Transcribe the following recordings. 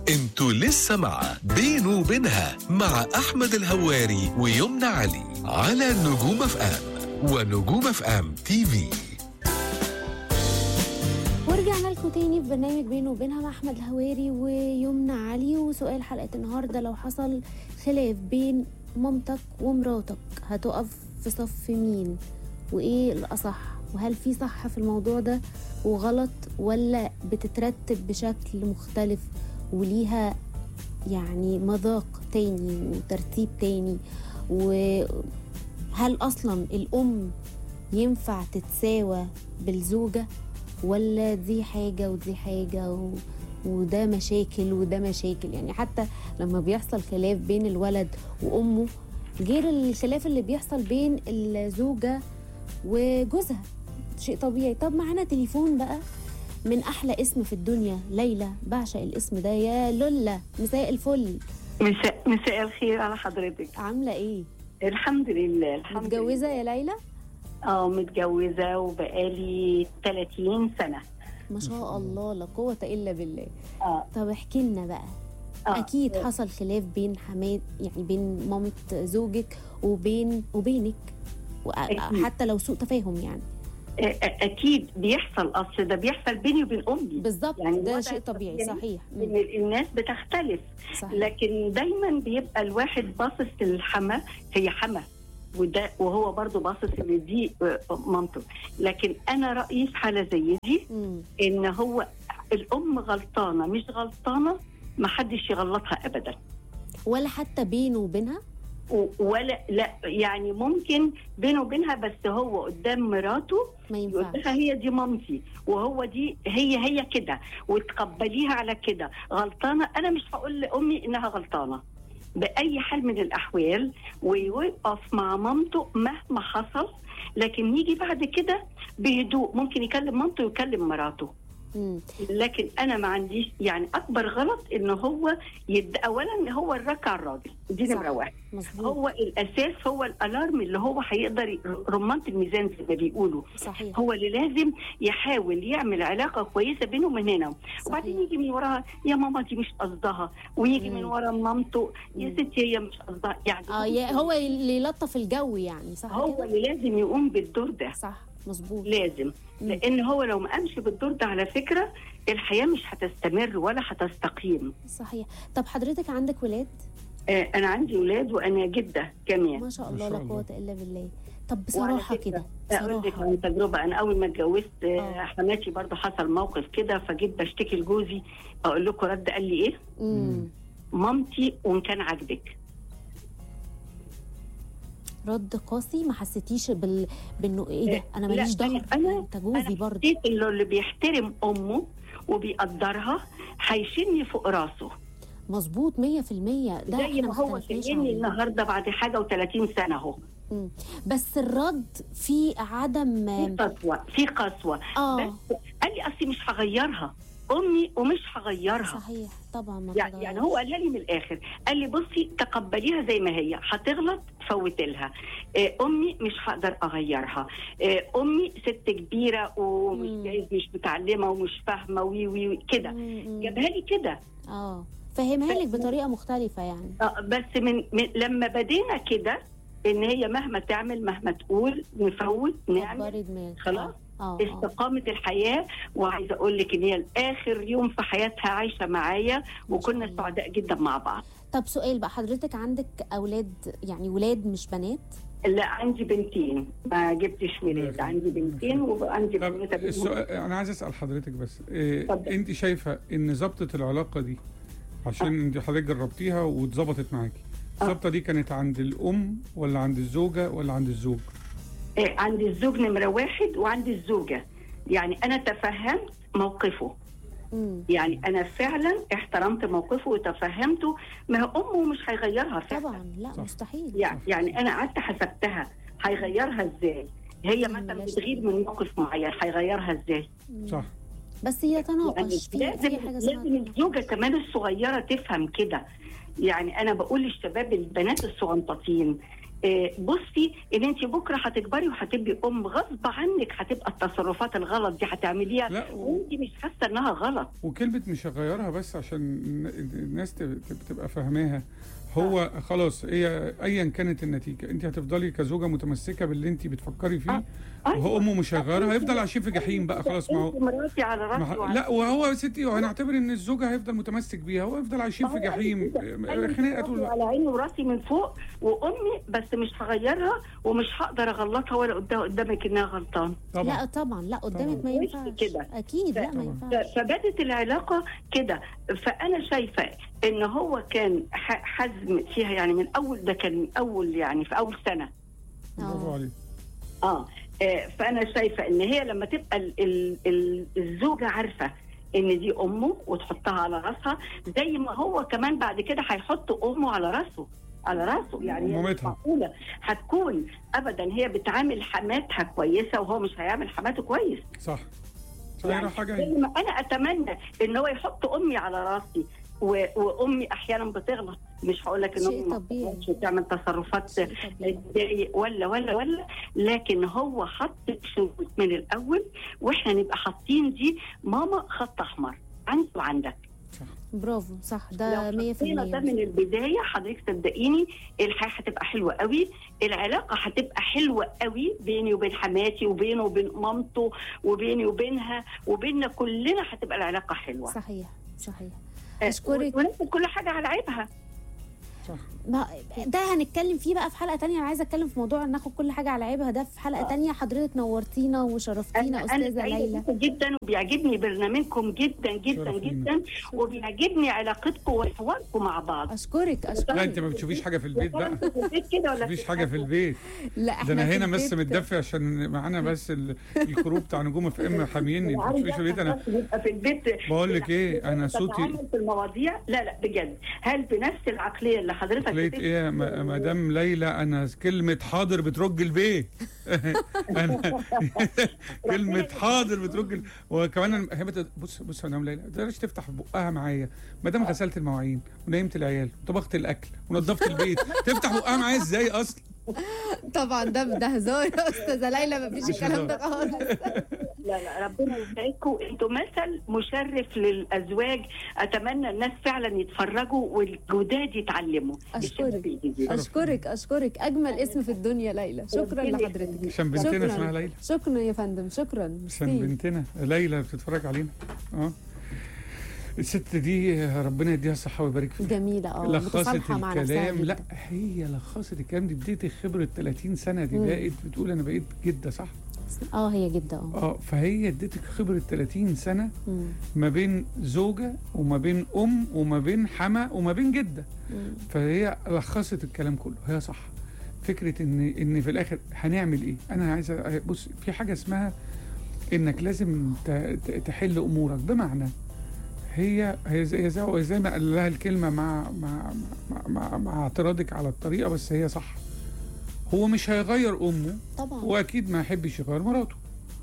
انتوا لسه مع بينه وبينها مع احمد الهواري ويمنى علي على نجوم اف ام ونجوم اف ام تي في ورجعنا لكم تاني في برنامج بينه وبينها مع احمد الهواري ويمنى علي وسؤال حلقه النهارده لو حصل خلاف بين مامتك ومراتك هتقف في صف مين وايه الاصح وهل في صح في الموضوع ده وغلط ولا بتترتب بشكل مختلف وليها يعني مذاق تاني وترتيب تاني وهل اصلا الام ينفع تتساوى بالزوجه ولا دي حاجة ودي حاجة و... وده مشاكل وده مشاكل يعني حتى لما بيحصل خلاف بين الولد وأمه غير الخلاف اللي بيحصل بين الزوجة وجوزها شيء طبيعي طب معانا تليفون بقى من أحلى اسم في الدنيا ليلى بعشق الاسم ده يا لولا مساء الفل مساء مساء الخير على حضرتك عاملة ايه؟ الحمد لله الحمد متجوزة لله. يا ليلى؟ اه متجوزة وبقالي 30 سنة ما شاء الله لا قوة إلا بالله اه طب احكي لنا بقى آه. اكيد حصل خلاف بين حماد يعني بين مامة زوجك وبين وبينك أكيد. وحتى لو سوء تفاهم يعني آه، آه، اكيد بيحصل اصل ده بيحصل بيني وبين امي بالظبط يعني ده الوضع شيء طبيعي الطبيعي صحيح إن مم. الناس بتختلف صحيح لكن دايما بيبقى الواحد باصص للحما هي حما وده وهو برضه باصص ان دي آه، مامته لكن انا رايي في حاله زي دي مم. ان هو الام غلطانه مش غلطانه ما حدش يغلطها ابدا ولا حتى بينه وبينها و- ولا لا يعني ممكن بينه وبينها بس هو قدام مراته ما يقول ينفعش لها هي دي مامتي وهو دي هي هي كده وتقبليها على كده غلطانه انا مش هقول لامي انها غلطانه باي حال من الاحوال ويوقف مع مامته مهما حصل لكن يجي بعد كده بهدوء ممكن يكلم مامته ويكلم مراته مم. لكن انا ما عنديش يعني اكبر غلط ان هو يد اولا هو الركع الراجل دي صح. نمره واحد مظبوط هو الاساس هو الالارم اللي هو هيقدر ي- رمانه الميزان زي ما بيقولوا صحيح هو اللي لازم يحاول يعمل علاقه كويسه بينه وبين هنا وبعدين يجي من وراها يا ماما دي مش قصدها ويجي مم. من ورا مامته يا مم. ستي هي مش قصدها يعني اه يا- هو اللي يلطف الجو يعني صح هو كده اللي لازم يقوم بالدور ده صح مظبوط لازم مم. لان هو لو ما قامش بالدور ده على فكره الحياه مش هتستمر ولا هتستقيم صحيح طب حضرتك عندك ولاد آه انا عندي اولاد وانا جده كمان ما شاء ما الله شاء لا الله. قوة الا بالله طب وعلى بصراحة فكرة كده اقول لك بصراحة عن تجربه انا اول ما اتجوزت آه، آه. حماتي برضه حصل موقف كده فجيت بشتكي لجوزي اقول لكم رد قال لي ايه مم. مامتي وان كان عاجبك رد قاسي ما حسيتيش بال... بانه ايه ده انا لا، ماليش ظهر أنا- انت جوزي أنا برضه حسيت انه اللي بيحترم امه وبيقدرها هيشيلني فوق راسه مظبوط 100% ده زي احنا ما ما هو اختلفناش شايلني عليه. النهارده بعد حاجه و30 سنه اهو مم. بس الرد في عدم في قسوه في قسوه اه بس قال لي اصلي مش هغيرها امي ومش هغيرها صحيح طبعا ما يعني, يعني هو قالها لي من الاخر قال لي بصي تقبليها زي ما هي هتغلط فوت لها آه، امي مش هقدر اغيرها آه، امي ست كبيره ومش مم. جايز مش متعلمه ومش فاهمه وي وي وي كده مم. جابها لي كده اه فهمها لك بطريقه مختلفه يعني آه، بس من, من لما بدينا كده ان هي مهما تعمل مهما تقول نفوت نعمل كبري دماغك خلاص. اه اه استقامة الحياة وعايزة أقول لك إن هي الآخر يوم في حياتها عايشة معايا ما وكنا شاء الله. سعداء جدا مع بعض طب سؤال بقى حضرتك عندك اولاد يعني ولاد مش بنات لا عندي بنتين ما جبتش ولاد ماشي. عندي بنتين وعندي طب بنوته بنهم. السؤال انا عايز اسال حضرتك بس إيه اتفضل. انت شايفه ان ظبطه العلاقه دي عشان انت حضرتك جربتيها واتظبطت معاكي آه. الظبطه دي كانت عند الام ولا عند الزوجه ولا عند الزوج آه، عندي الزوج نمرة واحد وعندي الزوجة يعني أنا تفهمت موقفه امم يعني أنا فعلا احترمت موقفه وتفهمته ما هو أمه مش هيغيرها فعلا طبعا لا صح. مستحيل يعني, يعني أنا قعدت حسبتها هيغيرها إزاي هي مم، مثلا بلاش. بتغير من موقف معين هيغيرها إزاي مم. صح بس هي يعني تناقش في لازم في حاجه اسمها لازم الزوجه كمان الصغيره تفهم كده يعني انا بقول للشباب البنات الصغنطاطين آه، بصي ان انت بكره هتكبري وهتبقي ام غصب عنك هتبقى التصرفات الغلط دي هتعمليها لا و... وانت مش حاسه انها غلط وكلمة مش هغيرها بس عشان الن- الناس تب- تب- تبقى فاهماها هو خلاص هي ايا كانت النتيجة انت هتفضلي كزوجة متمسكة باللي انت بتفكري فيه وهو امه مش هيغيرها هيفضل عايشين في جحيم بقى خلاص ما انت هو مراتي على ما راسي ه- وعلى لا وهو يا ستي هنعتبر ان الزوجة هيفضل متمسك بيها هو يفضل عايشين في جحيم خناقة طول الوقت. على عيني وراسي من فوق وامي بس مش هغيرها ومش هقدر اغلطها ولا قدام قدامك انها غلطان طبعا لا طبعا لا قدامك ما طبعاً. ينفعش كده. اكيد لا ما طبعاً. ينفعش ف- فبدت العلاقه كده فانا شايفه ان هو كان ح- حزم فيها يعني من اول ده كان من اول يعني في اول سنه برافو اه عليك اه آه، فانا شايفه ان هي لما تبقى ال- ال- ال- الزوجه عارفه ان دي امه وتحطها على راسها زي ما هو كمان بعد كده هيحط امه على راسه على راسه يعني هي مش مامتها. معقوله هتكون ابدا هي بتعامل حماتها كويسه وهو مش هيعمل حماته كويس صح صغيرة حاجة زي هي. ما انا اتمنى ان هو يحط امي على راسي و- وامي احيانا بتغلط مش هقول لك ان شيء امي ما طبيعي. بتغلطش وتعمل تصرفات شيء طبيعي. تضايق ولا ولا ولا لكن هو حط شروط من الاول واحنا نبقى حاطين دي ماما خط احمر عندي وعندك برافو صح لو ده 100% حطينا ده من البدايه حضرتك صدقيني الحياه هتبقى حلوه قوي العلاقه هتبقى حلوه قوي بيني وبين حماتي وبينه وبين مامته وبيني وبينها وبيننا كلنا هتبقى العلاقه حلوه صحيح صحيح آه، أشكرك. وناخد كل حاجه على عيبها صح ما ده هنتكلم فيه بقى في حلقه تانية انا عايزه اتكلم في موضوع ناخد كل حاجه على عيبها ده في حلقه تانية حضرتك نورتينا وشرفتينا انا انا استاذه سعيده ليلى بيكم جدا وبيعجبني برنامجكم جدا جدا شرف لينا. جدا وبيعجبني علاقتكم وحواركم مع بعض اشكرك لا اشكرك انت ما بتشوفيش حاجة في البيت بقى في البيت كده ولا مفيش حاجة في البيت لا ده احنا انا في هنا بس البيت- متدفي عشان معانا بس ال- الكروب بتاع نجوم اف ام حاميني انت مش في البيت انا بيبقى في البيت بقول لك ايه انا صوتي تتعامل في المواضيع لا لا بجد هل بنفس العقليه اللي حضرتك لقيت بتدي- ايه يا م- مدام ليلى انا كلمه حاضر بترج البيت انا كلمه حاضر بترج ال- وكمان أنا- هي بت- بص بص يا مدام ليلى ما تقدرش تفتح بقها معايا ما دام غسلت المواعين ونيمت العيال وطبخت الاكل ونظفت البيت تفتح بقها معايا ازاي اصلا طبعا ده ده هزار يا استاذه ليلى مفيش مش الكلام ده هزار. خالص لا لا ربنا يسعدكم انتوا مثل مشرف للازواج اتمنى الناس فعلا يتفرجوا والجداد يتعلموا أشكرك. الشباب الجديد. اشكرك اشكرك اجمل اسم في الدنيا ليلى شكرا ربنا لحضرتك عشان بنتنا شكراً. اسمها ليلى شكرا يا فندم شكرا عشان ميرسي. بنتنا ليلى بتتفرج علينا اه الست دي ربنا يديها الصحه ويبارك فيها جميله اه لخصت متصالحه مع نفسها الكلام لا جداً. هي لخصت الكلام دي بديت خبره 30 سنه دي مم. بقت بتقول انا بقيت جده صح اه هي جدا اه اه فهي اديتك خبره 30 سنه مم. ما بين زوجه وما بين ام وما بين حما وما بين جده مم. فهي لخصت الكلام كله هي صح فكره ان ان في الاخر هنعمل ايه انا عايز أ- بص في حاجه اسمها انك لازم ت- ت- تحل امورك بمعنى هي هي زي, زي, زي ما قال لها الكلمه مع مع مع, مع, مع اعتراضك على الطريقه بس هي صح هو مش هيغير امه طبعا واكيد ما يحبش يغير مراته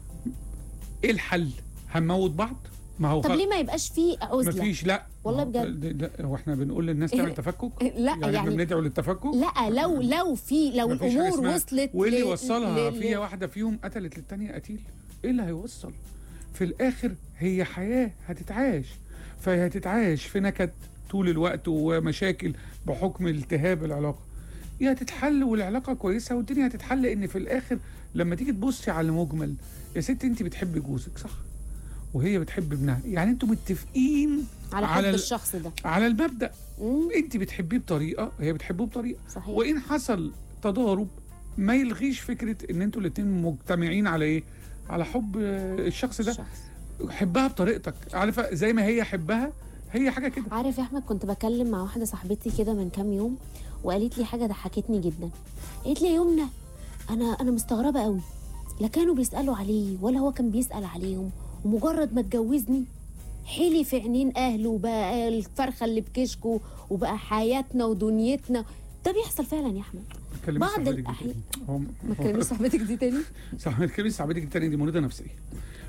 ايه الحل هنموت بعض ما هو طب ليه ما يبقاش فيه عزله مفيش لا والله ما هو- بجد. لا هو احنا بنقول للناس تعمل تفكك لا يعني, احنا يعني بندعو للتفكك لا لو لو في لو مفيش حاجة الامور اسمها- وصلت واللي ل- وصلها ل- ل- فيها واحده فيهم قتلت للتانيه قتيل ايه اللي هيوصل في الاخر هي حياه هتتعاش فهي هتتعاش في نكد طول الوقت ومشاكل بحكم التهاب العلاقه يا هتتحل والعلاقه كويسه والدنيا هتتحل ان في الاخر لما تيجي تبصي على المجمل يا ست انت بتحبي جوزك صح وهي بتحب ابنها يعني انتوا متفقين على حب على ال- الشخص ده على المبدا مم. انت بتحبيه بطريقه هي بتحبه بطريقه صحيح وان حصل تضارب ما يلغيش فكره ان انتوا الاتنين مجتمعين على ايه على حب آه، الشخص ده الشخص. حبها بطريقتك عارفه زي ما هي حبها هي حاجه كده عارف يا احمد كنت بكلم مع واحده صاحبتي كده من كام يوم وقالت لي حاجه ضحكتني جدا قالت لي يا يمنى انا انا مستغربه قوي لا كانوا بيسالوا عليه ولا هو كان بيسال عليهم ومجرد ما اتجوزني حلي في عينين اهله وبقى الفرخه اللي بكشكه وبقى حياتنا ودنيتنا ده بيحصل فعلا يا احمد كلمي بعض صاحبتك دي الأحيان- تاني. هو ما تكلميش صاحبتك دي تاني صاحبتك كلمي صاحبتك دي تاني دي مريضه نفسيه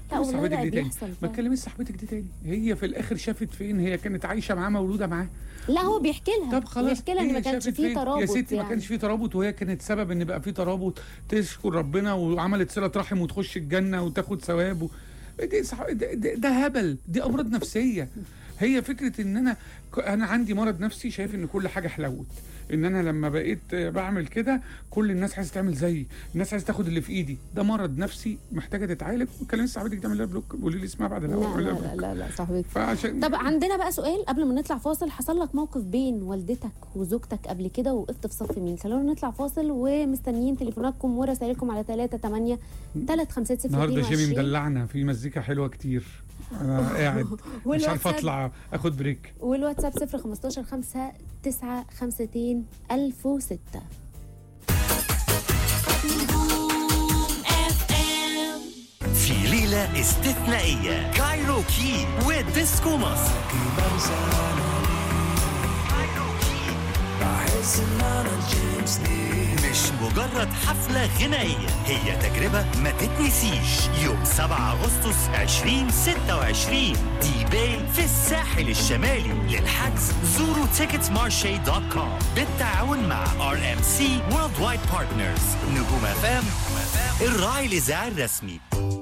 لا والله صاحبتك بقى دي تاني بيحصل ما فعلا. تكلميش صاحبتك دي تاني هي في الاخر شافت فين هي كانت عايشه معاه مولوده معاه لا هو بيحكي لها طب خلاص بيحكي لها ان هي ما كانش شافت فيه فين؟ ترابط يا ستي ما يعني. كانش فيه ترابط وهي كانت سبب ان بقى فيه ترابط تشكر ربنا وعملت صله رحم وتخش الجنه وتاخد ثواب و... دي صح... ده, ده, ده هبل دي امراض نفسيه هي فكره ان انا ك- انا عندي مرض نفسي شايف ان كل حاجه حلوت ان انا لما بقيت آه، بعمل كده كل الناس عايزه تعمل زيي الناس عايزه تاخد اللي في ايدي ده مرض نفسي محتاجه تتعالج وكلمي صاحبتك تعمل لها بلوك قولي لي اسمها بعد لا الهوا اعمل لا لها لا بلوك لا, لا صاحبتي فعشان طب عندنا بقى سؤال قبل ما نطلع فاصل حصل لك موقف بين والدتك وزوجتك قبل كده وقفت في صف مين خلونا نطلع فاصل ومستنيين تليفوناتكم ورسائلكم على 3 8 3 5 0 النهارده جيمي مدلعنا في مزيكا حلوه كتير انا قاعد مش عارف والواتساب اطلع اخد بريك والواتساب 0 15 5 9 52 1006 في ليلة استثنائية كايروكي وديسكو مصر مش مجرد حفلة غنائية هي تجربة ما تتنسيش يوم 7 أغسطس 2026 دي باي في الساحل الشمالي للحجز زوروا مارشي دوت كوم بالتعاون مع ار ام سي وورلد وايد بارتنرز نجوم اف ام الراعي الإذاعي الرسمي